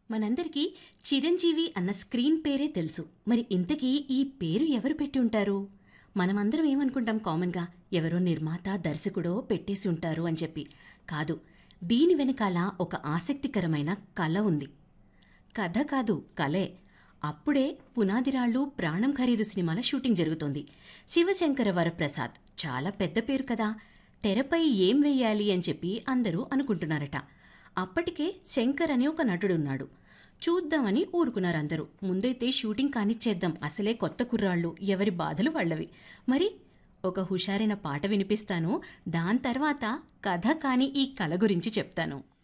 మనందరికీ చిరంజీవి అన్న స్క్రీన్ పేరే తెలుసు మరి ఇంతకీ ఈ పేరు ఎవరు పెట్టి ఉంటారు మనమందరం ఏమనుకుంటాం కామన్గా ఎవరో నిర్మాత దర్శకుడో పెట్టేసి ఉంటారు అని చెప్పి కాదు దీని వెనకాల ఒక ఆసక్తికరమైన కళ ఉంది కథ కాదు కలే అప్పుడే పునాదిరాళ్ళు ప్రాణం ఖరీదు సినిమాల షూటింగ్ జరుగుతోంది శివశంకర వరప్రసాద్ చాలా పెద్ద పేరు కదా తెరపై ఏం వెయ్యాలి అని చెప్పి అందరూ అనుకుంటున్నారట అప్పటికే శంకర్ అని ఒక నటుడున్నాడు చూద్దామని ఊరుకున్నారు అందరూ ముందైతే షూటింగ్ కానిచ్చేద్దాం అసలే కొత్త కుర్రాళ్ళు ఎవరి బాధలు వాళ్ళవి మరి ఒక హుషారైన పాట వినిపిస్తాను దాని తర్వాత కథ కాని ఈ కళ గురించి చెప్తాను